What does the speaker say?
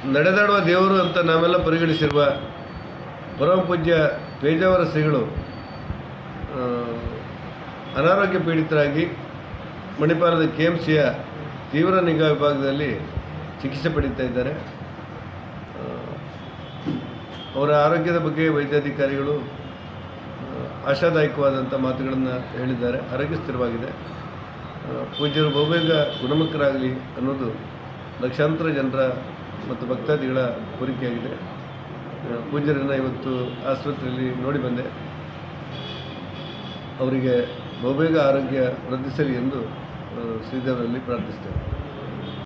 ನಡೆದಾಡುವ ದೇವರು ಅಂತ ನಾವೆಲ್ಲ ಪರಿಗಣಿಸಿರುವ ಪರಮ ಪೂಜ್ಯ ಪೇಜಾವರ ಶ್ರೀಗಳು ಆ, ಅನಾರೋಗ್ಯ ಪೀಡಿತರಾಗಿ ಮಣಿಪಾಲದ ಕೆ ಎಮ್ ಸಿಯ ತೀವ್ರ ನಿಗಾ ವಿಭಾಗದಲ್ಲಿ ಚಿಕಿತ್ಸೆ ಪಡೀತಾ ಇದ್ದಾರೆ ಆ, ಅವರ ಆರೋಗ್ಯದ ಬಗ್ಗೆ ವೈದ್ಯಾಧಿಕಾರಿಗಳು ಆ, ಆಶಾದಾಯಕವಾದಂಥ ಮಾತುಗಳನ್ನು ಹೇಳಿದ್ದಾರೆ ಆರೋಗ್ಯ ಸ್ಥಿರವಾಗಿದೆ ಆ, ಪೂಜ್ಯರು ಬಹುಬೇಗ ಗುಣಮುಖರಾಗಲಿ ಅನ್ನೋದು ಲಕ್ಷಾಂತರ ಜನರ ಮತ್ತು ಭಕ್ತಾದಿಗಳ ಕೋರಿಕೆಯಾಗಿದೆ ಆ, ಪೂಜ್ಯರನ್ನು ಇವತ್ತು ಆಸ್ಪತ್ರೆಯಲ್ಲಿ ನೋಡಿ ಬಂದೆ ಅವರಿಗೆ ಬಹುಬೇಗ ಆರೋಗ್ಯ ವೃದ್ಧಿಸಲಿ ಎಂದು ಆ, ಶ್ರೀದೇವರಲ್ಲಿ ಪ್ರಾರ್ಥಿಸ್ತೇವೆ